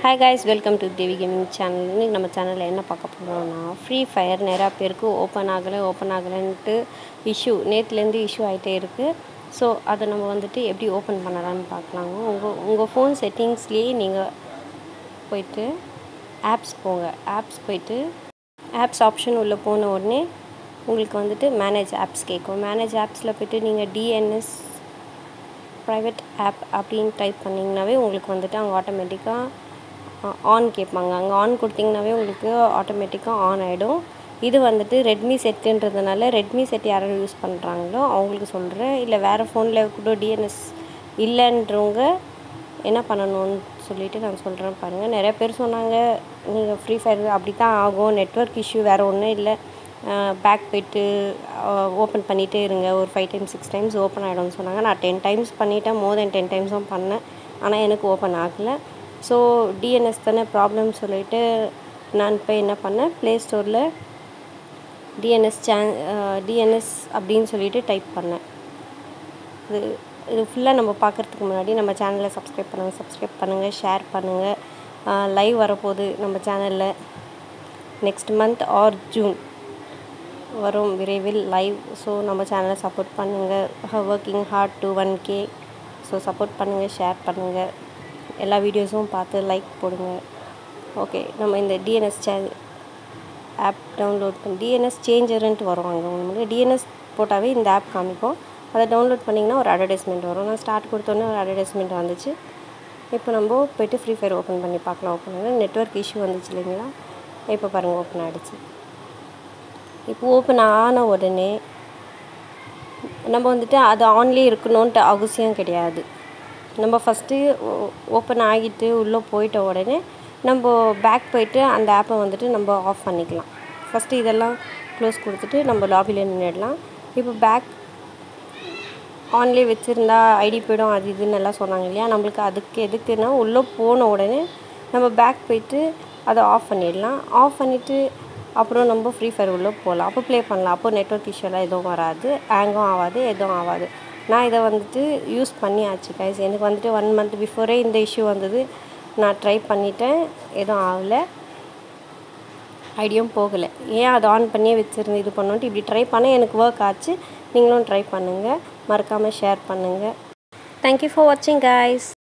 hi guys welcome to Devi gaming channel இன்னைக்கு நம்ம சேனலில் என்ன பார்க்க போகிறோம்னா ஃப்ரீ ஃபயர் நிறையா பேருக்கு ஓப்பன் ஆகலை ஓப்பன் ஆகலைன்ட்டு இஷ்யூ நேற்றுலேருந்து இஷ்யூ ஆகிட்டே இருக்குது ஸோ அதை நம்ம வந்துட்டு எப்படி ஓப்பன் பண்ணலாம்னு பார்க்கலாங்க உங்கள் உங்கள் ஃபோன் செட்டிங்ஸ்லேயே நீங்கள் போயிட்டு ஆப்ஸ் போங்க ஆப்ஸ் போயிட்டு ஆப்ஸ் ஆப்ஷன் உள்ளே போன உடனே உங்களுக்கு வந்துட்டு மேனேஜ் ஆப்ஸ் கேட்கும் மேனேஜ் ஆப்ஸில் போயிட்டு நீங்கள் டிஎன்எஸ் ப்ரைவேட் ஆப் அப்படின்னு டைப் பண்ணிங்கனாவே உங்களுக்கு வந்துட்டு அங்கே ஆட்டோமேட்டிக்காக ஆன் கேட்பாங்க அங்கே ஆன் கொடுத்தீங்கனாவே உங்களுக்கு ஆட்டோமேட்டிக்காக ஆன் ஆகிடும் இது வந்துட்டு ரெட்மி செட்டுன்றதுனால ரெட்மி செட் யாரும் யூஸ் பண்ணுறாங்களோ அவங்களுக்கு சொல்கிறேன் இல்லை வேறு ஃபோனில் கூட டிஎன்எஸ் இல்லைன்றவங்க என்ன பண்ணணும்னு சொல்லிட்டு நான் சொல்கிறேன் பாருங்கள் நிறைய பேர் சொன்னாங்க நீங்கள் ஃப்ரீ ஃபயர் அப்படி தான் ஆகும் நெட்ஒர்க் இஷ்யூ வேறு ஒன்றும் இல்லை பேக் போயிட்டு ஓப்பன் பண்ணிகிட்டே இருங்க ஒரு five times six times open ஆகிடும்னு சொன்னாங்க நான் டென் டைம்ஸ் பண்ணிவிட்டேன் மோர் தென் டென் டைம்ஸும் பண்ணேன் ஆனால் எனக்கு ஓப்பன் ஆகலை ஸோ டிஎன்எஸ் தானே ப்ராப்ளம் சொல்லிவிட்டு நான் இப்போ என்ன பண்ணேன் ப்ளே ஸ்டோரில் டிஎன்எஸ் சேன் டிஎன்எஸ் அப்படின்னு சொல்லிட்டு டைப் பண்ணேன் இது இது ஃபுல்லாக நம்ம பார்க்குறதுக்கு முன்னாடி நம்ம சேனலை சப்ஸ்கிரைப் பண்ணுங்கள் சப்ஸ்கிரைப் பண்ணுங்கள் ஷேர் பண்ணுங்கள் லைவ் வரப்போகுது நம்ம சேனலில் நெக்ஸ்ட் மந்த் ஆர் ஜூன் வரும் விரைவில் லைவ் ஸோ நம்ம சேனலை சப்போர்ட் பண்ணுங்கள் working hard to one K so support பண்ணுங்கள் ஷேர் பண்ணுங்கள் எல்லா வீடியோஸும் பார்த்து லைக் போடுங்க ஓகே நம்ம இந்த டிஎன்எஸ் சே ஆப் டவுன்லோட் பண்ணி டிஎன்எஸ் சேஞ்சருன்ட்டு வரும் அங்கே உங்களுக்கு டிஎன்எஸ் போட்டாவே இந்த ஆப் காமிக்கும் அதை டவுன்லோட் பண்ணிங்கன்னா ஒரு அட்வர்டைஸ்மெண்ட் வரும் நான் ஸ்டார்ட் கொடுத்தோன்னே ஒரு அட்வர்டைஸ்மெண்ட் வந்துச்சு இப்போ நம்ம போய்ட்டு ஃப்ரீ ஃபயர் ஓப்பன் பண்ணி பார்க்கலாம் ஓப்பன் பண்ணி நெட்ஒர்க் இஷ்யூ வந்துச்சு இல்லைங்களா இப்போ பாருங்கள் ஓப்பன் ஆகிடுச்சு இப்போ ஓப்பன் ஆன உடனே நம்ம வந்துட்டு அது ஆன்லேயே இருக்கணுன்ட்டு அவசியம் கிடையாது நம்ம ஃபஸ்ட்டு ஓப்பன் ஆகிட்டு உள்ளே போயிட்ட உடனே நம்ம பேக் போயிட்டு அந்த ஆப்பை வந்துட்டு நம்ம ஆஃப் பண்ணிக்கலாம் ஃபஸ்ட்டு இதெல்லாம் க்ளோஸ் கொடுத்துட்டு நம்ம லாபியில் நின்றுடலாம் இப்போ பேக் ஆன்லேயே வச்சுருந்தா ஐடி போய்டும் அது இதுன்னு எல்லாம் சொன்னாங்க இல்லையா நம்மளுக்கு அதுக்கு எதுக்குன்னா உள்ளே போன உடனே நம்ம பேக் போயிட்டு அதை ஆஃப் பண்ணிடலாம் ஆஃப் பண்ணிவிட்டு அப்புறம் நம்ம ஃப்ரீ ஃபயர் உள்ளே போகலாம் அப்போ ப்ளே பண்ணலாம் அப்போ நெட்ஒர்க் இஷ்யூலாம் எதுவும் வராது ஹேங்கும் ஆகாது எதுவும் ஆகாது நான் இதை வந்துட்டு யூஸ் பண்ணியாச்சு கைஸ் எனக்கு வந்துட்டு ஒன் மந்த் பிஃபோரே இந்த இஷ்யூ வந்தது நான் ட்ரை பண்ணிட்டேன் எதுவும் ஆகலை ஐடியும் போகலை ஏன் அதை ஆன் பண்ணியே வச்சுருந்து இது பண்ணோன்ட்டு இப்படி ட்ரை பண்ண எனக்கு ஒர்க் ஆச்சு நீங்களும் ட்ரை பண்ணுங்கள் மறக்காமல் ஷேர் பண்ணுங்கள் தேங்க்யூ ஃபார் வாட்சிங் கைஸ்